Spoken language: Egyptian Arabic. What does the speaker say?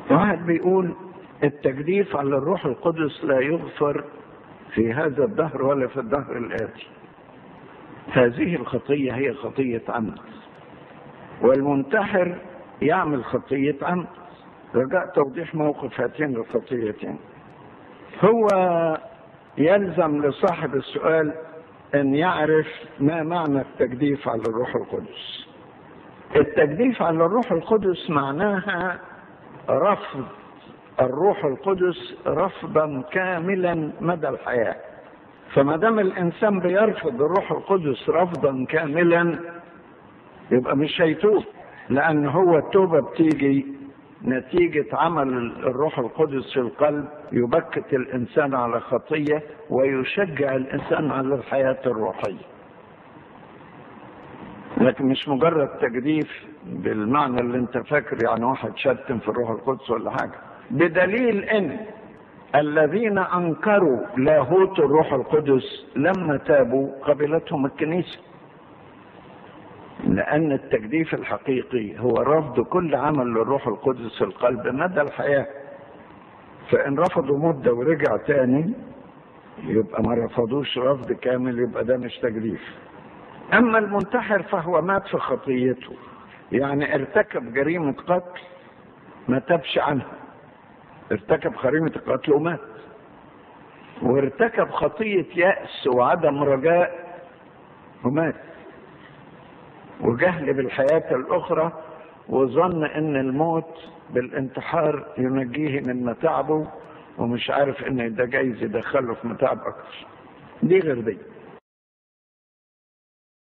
واحد بيقول التجديف على الروح القدس لا يغفر في هذا الدهر ولا في الدهر الآتي هذه الخطية هي خطية عمد والمنتحر يعمل خطية عمد رجاء توضيح موقف هاتين الخطيتين هو يلزم لصاحب السؤال ان يعرف ما معنى التجديف على الروح القدس التجديف على الروح القدس معناها رفض الروح القدس رفضا كاملا مدى الحياه فما دام الانسان بيرفض الروح القدس رفضا كاملا يبقى مش هيتوب لان هو التوبه بتيجي نتيجة عمل الروح القدس في القلب يبكت الإنسان على خطية ويشجع الإنسان على الحياة الروحية لكن مش مجرد تجديف بالمعنى اللي انت فاكر يعني واحد شتم في الروح القدس ولا حاجة بدليل ان الذين انكروا لاهوت الروح القدس لما تابوا قبلتهم الكنيسه لأن التجديف الحقيقي هو رفض كل عمل للروح القدس في القلب مدى الحياة فإن رفضوا مدة ورجع تاني يبقى ما رفضوش رفض كامل يبقى ده مش تجديف أما المنتحر فهو مات في خطيته يعني ارتكب جريمة قتل ما تبش عنها ارتكب جريمة القتل ومات وارتكب خطية يأس وعدم رجاء ومات وجهل بالحياة الأخرى وظن أن الموت بالانتحار ينجيه من متاعبه ومش عارف أن ده جايز يدخله في متاعب أكتر دي غير دي